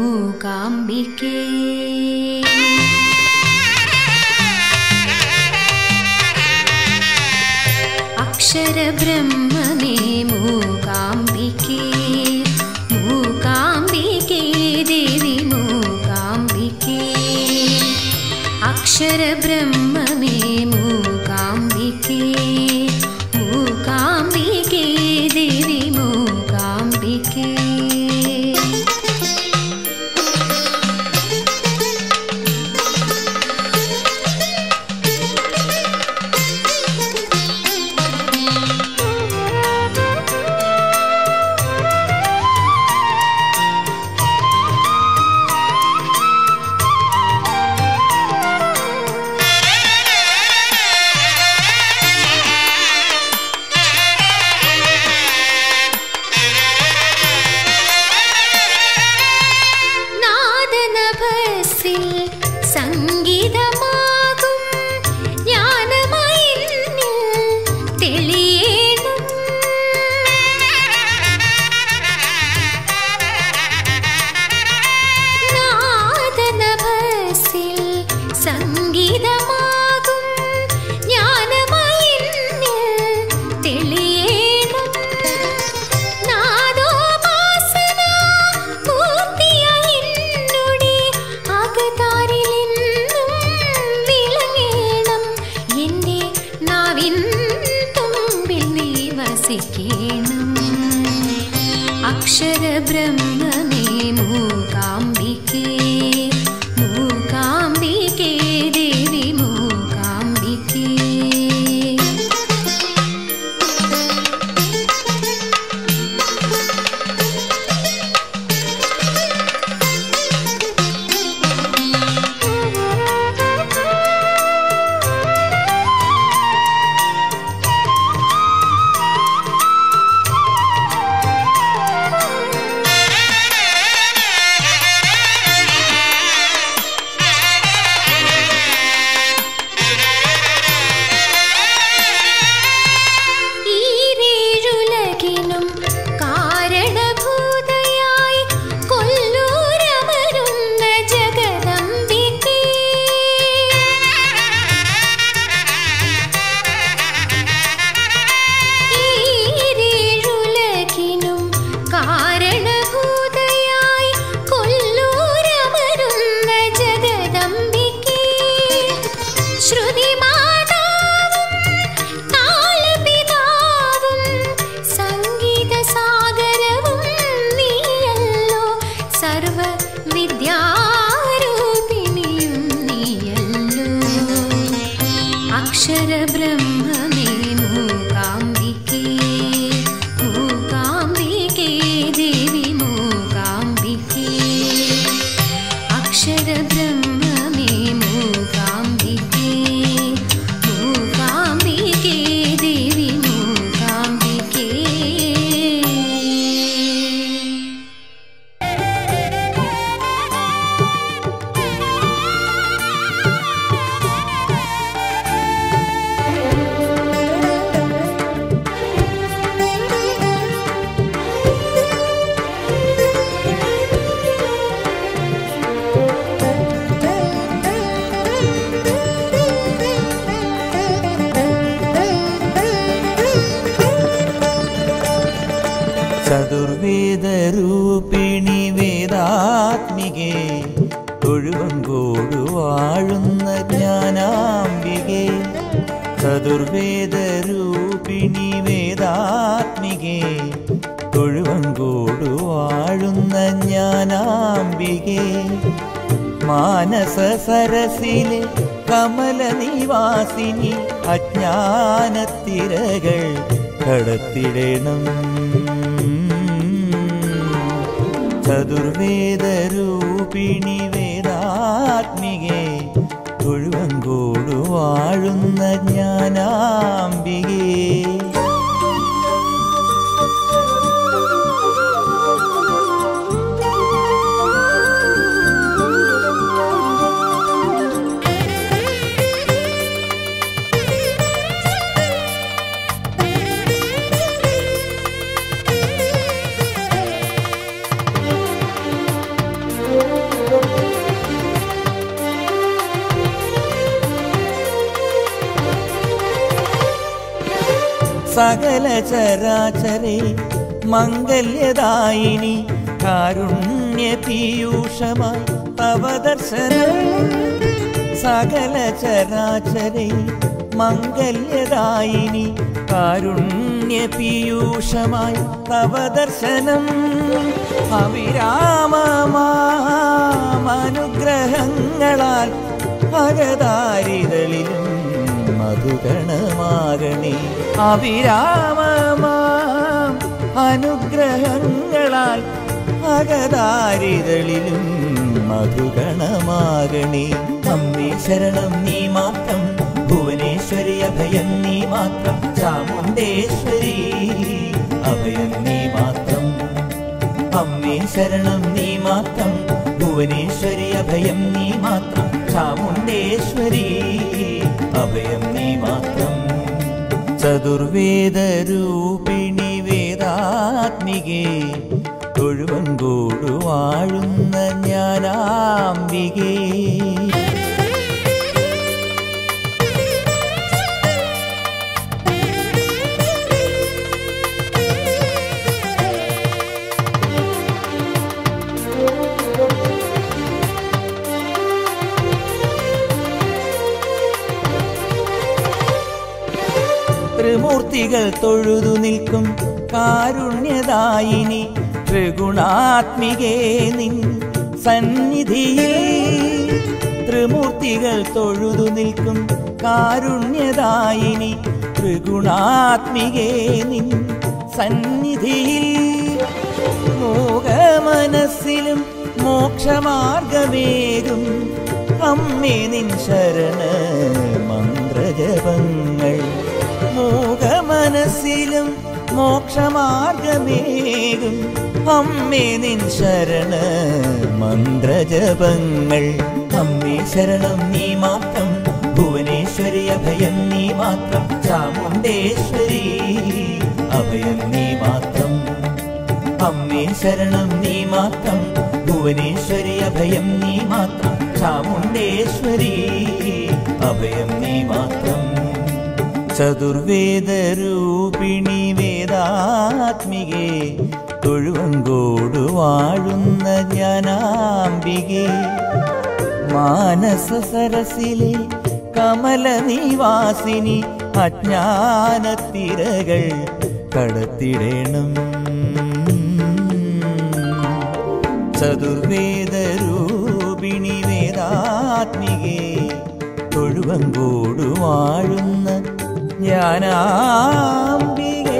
മൂകാംബികേ അക്ഷരബ്രഹ്മമേ മൂകാംബികേ മൂകാംബികേ ദേവി മൂകാംബികേ അക്ഷരബ്രഹ്മമേ മൂകാംബികേ മൂകാംബികേ ദേവി മൂകാംബികേ നാദനഭസിൽ സംഗീതമാകും ജ്ഞാനമയിന്നിൽ തെളിയേണം നാദനഭസിൽ സംഗീതമാകും ജ്ഞാനമയിന്നിൽ തെളിയേണം നാദോപാസന പൂർത്തിയായി എന്നുടെ അകതാരിലെന്നും വിളങ്ങേണം. എൻ്റെ നാവിൻ തുമ്പിൽ നീ വസിക്കേണം. അക്ഷരബ്രഹ്മമേ മൂകാംബികേ മൂകാംബികേ ദേവി മൂകാംബികേ ഈരേഴുലകിനും കാരണഭൂതയായി കൊല്ലൂരമരുന്ന ജഗദംബികേ ഈരേഴുലകിനും കാരണഭൂതയായി കൊല്ലൂരമരുന്ന ജഗദംബികേ ശ്രുതിമാതാവും താളപിതാവും സംഗീതസാഗരവും നീയല്ലോ സർവ വിദ്യാരൂപിണിയും നീയല്ലോ അക്ഷരബ്രഹ്മമേ മൂകാംബികേ മൂകാംബികേ ദേവി മൂകാംബികേ അക്ഷരബ്രഹ്മമേ മൂകാംബികേ മൂകാംബികേ ദേവി മൂകാംബികേ ചതുർവേദരൂപിണി വേദാത്മികേ ഒഴുവങ്കോട് വാഴുന്ന ജ്ഞാനാംബികേ ചതുർവേദരൂപിണി വേദാത്മികേ ഒഴുവങ്കോട് വാഴുന്ന ജ്ഞാനാംബികേ മാനസ സരസിലെ കമല നിവാസിനി അജ്ഞാനത്തിരകൾ കടത്തിടണം ചതുർവേദരൂപിണി വേദാത്മികേ തൊഴുവങ്കോട് വാഴുന്ന ജ്ഞാനാംബികേ സകല ചരാചരേ മംഗല്യദായിനി കാരുണ്യ പീയൂഷമായി തവ ദർശനം സകല ചരാചരേ മംഗല്യദായിനി കാരുണ്യ പീയൂഷമായി തവ ദർശനം അവിരാമമാനുഗ്രഹങ്ങളാൽ ഭഗതാരിതളിലും മധുഗണമാകണേ അവിരാമമാം അനുഗ്രഹങ്ങളാൽ ഭഗതാരിതളിലും മധുഗണമാകണേ അമ്മേ ശരണം നീ മാത്രം ഭുവനേശ്വരി അഭയം നീ മാത്രം ചാമുണ്ടേശ്വരി അഭയം നീ മാത്രം അമ്മേ ശരണം നീ മാത്രം ഭുവനേശ്വരി അഭയം നീ മാത്രം ചാമുണ്ടേശ്വരി അഭയം നീ മാത്രം ചതുർവേദരൂപിണി വേദാത്മികേ തൊഴുവങ്കോടു വാഴുന്ന ഞാനാംബികേ ത്രിമൂർത്തികൾ തൊഴുതു നിൽക്കും കാരുണ്യദായിനി ത്രിഗുണാത്മികേ നിൻ സന്നിധിയിൽ ത്രിമൂർത്തികൾ തൊഴുതു നിൽക്കും കാരുണ്യദായിനി ത്രിഗുണാത്മികേ നിൻ സന്നിധിയിൽ മോഹമനസ്സിലും മോക്ഷമാർഗമേകും അമ്മേ നിൻ ശരണ മന്ത്രജപങ്ങൾ മോഹമനസ്സിലും മോക്ഷമാർഗമേകും അമ്മേ നിൻ ശരണ മന്ത്രജപങ്ങൾ അമ്മേ ശരണം നീ മാത്രം ഭുവനേശ്വരി അഭയം നീ മാത്രം ചാമുണ്ടേശ്വരി അഭയം നീ മാത്രം അമ്മേ ശരണം നീ മാത്രം ഭുവനേശ്വരി അഭയം നീ മാത്രം ചാമുണ്ടേശ്വരി അഭയം നീ മാത്രം ചതുർവേദരൂപിണി വേദാത്മികേ തൊഴുവങ്കോട് വാഴുന്ന ജ്ഞാനാംബികേ മാനസ സരസിലെ കമല നിവാസിനി അജ്ഞാനത്തിരകൾ കടത്തിടേണം ചതുർവേദരൂപിണി വേദാത്മികേ തൊഴുവങ്കോട് വാഴുന്ന ജ്ഞാനാംബികേ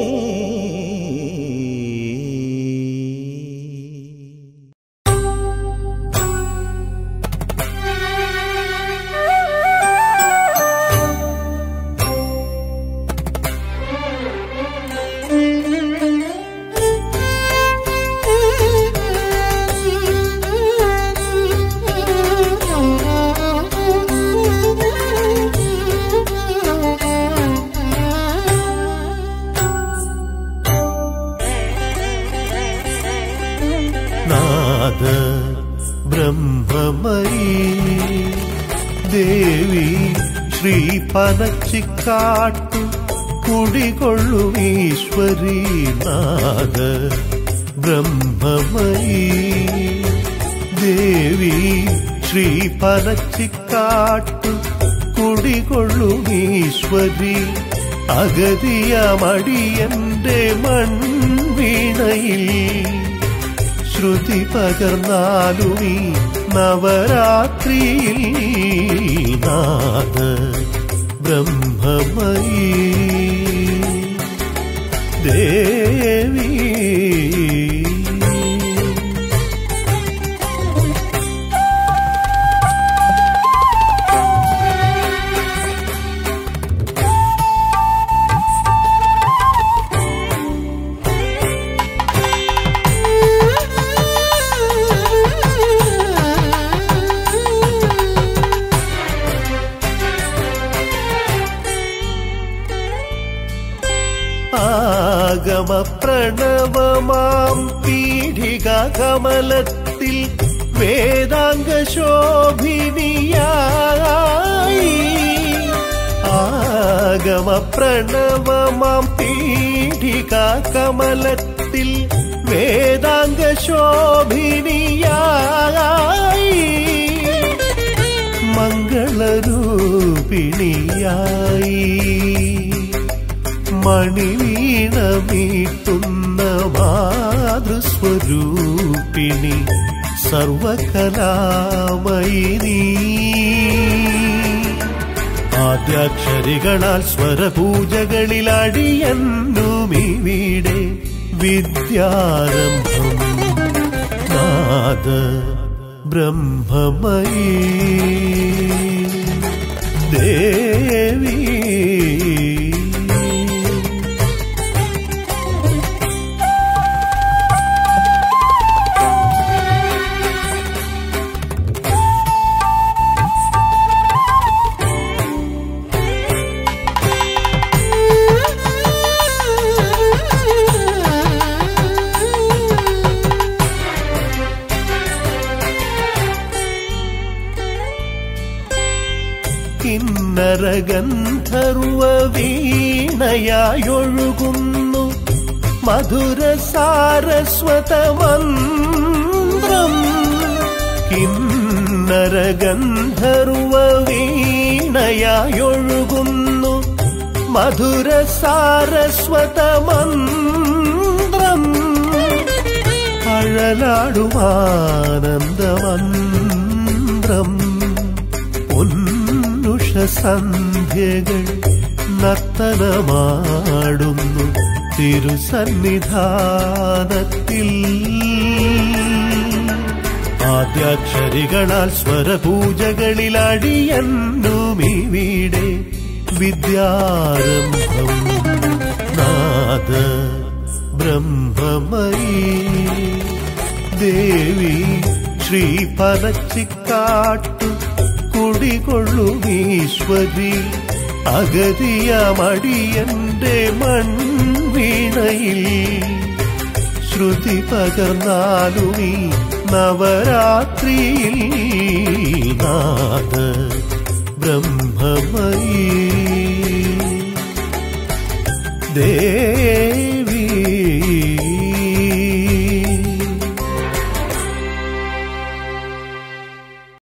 നാദ ബ്രഹ്മമയീ ദേവി ശ്രീ പനച്ചിക്കാട്ടു കുടികൊള്ളും ഈശ്വരി നാദ ബ്രഹ്മമയീ ദേവി ശ്രീ പനച്ചിക്കാട്ടു കുടികൊള്ളും ഈശ്വരി അഗതിയമടിയന്റെ മൺവീണയിൽ ശ്രുതി പകർന്നാലുമീ നവരാത്രിയിൽ നാദ ബ്രഹ്മമയീ ദേവി ആഗമ പ്രണവമാം പീഠിക കമലത്തിൽ വേദാംഗ ശോഭിനിയായി ആഗമ ആഗമ പ്രണവമാം പീഠിക കമലത്തിൽ വേദാംഗ ശോഭിനിയായി മംഗളരൂപിണിയായി മണിവീണ മീട്ടുന്ന മാതൃസ്വരൂപിണി സർവകലാമയി നീ ആദ്യാക്ഷരികളാൽ സ്വരപൂജകളിൽ അടിയന്നുമിവിടെ വിദ്യാരംഭം നാദ ബ്രഹ്മമയീ ദേവി കിന്നരഗന്ധർവ വീണയായൊഴുകുന്നു മധുര സാരസ്വത മന്ത്രം കിന്നരഗന്ധർവ വീണയായൊഴുകുന്നു മധുര സാരസ്വത മന്ത്രം അഴലാടുമാനന്ദമന്ത്രം ഉന്നുഷ സന്ധ്യകൾ നർത്തനമാടുന്നു തിരുസന്നിധാനത്തിൽ ആദ്യാക്ഷരികളാൽ സ്വരപൂജകളിൽ അടിയന്നുമിവിടെ വിദ്യാരംഭം നാദ ബ്രഹ്മമയീ ദേവി ശ്രീ പനച്ചിക്കാട്ടു കുടികൊള്ളുമീശ്വരി അഗതിയമടിയന്റെ മൺവീണയിൽ ശ്രുതി പകർന്നാലുമീ നവരാത്രിയിൽ നാദ ബ്രഹ്മമയീ ദേവി